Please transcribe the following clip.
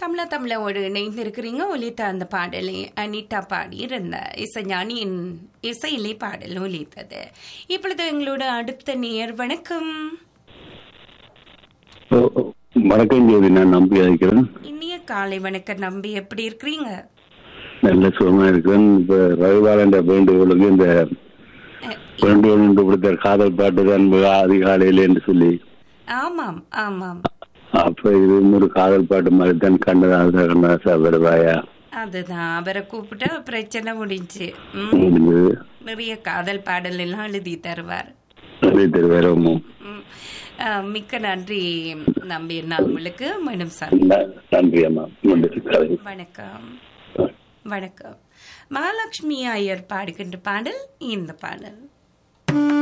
தமிழா தமிழோடு இணைந்திருக்கிறீங்க ஒலித்த அந்த பாடலை அனிதா பாடியிருந்த இசைஞானியின் இசையிலே பாடல் ஒலித்தது இப்பொழுது எங்களோட அடுத்த நேர் வணக்கம் ஓ, ஓ, வணக்கம் ஜோதி நான் நம்பி அழைக்கிறேன் இனிய காலை வணக்கம் நம்பி எப்படி இருக்கிறீங்க நல்ல சுகமா இருக்கிறேன் இப்ப ரவிபாலன் வேண்டுகோளுக்கு இந்த அஹ், வேண்டுகோள் என்று கொடுத்த காதல் பாட்டு தான் மிக அதிகாலையில் என்று சொல்லி ஆமாம் ஆமாம் அப்ப இது ஒரு காதல் பாட்டு மாதிரி தான் கண்ணதாசா கண்ணதாசா வருவாயா அதுதான் அவரை கூப்பிட்டா பிரச்சனை முடிஞ்சு ம், முடிஞ்சது நிறைய காதல் பாடல் எல்லாம் எழுதி தருவார் நிறைய திருவேரமோ ம், அஹ், மிக்க நன்றி நம்பி நான் உங்களுக்கு மீண்டும் சந்தி நன்றி அம்மா நன்றி கதை வணக்கம் வணக்கம் மகாலட்சுமி ஐயர் பாடுகின்ற பாடல் இந்த பாடல்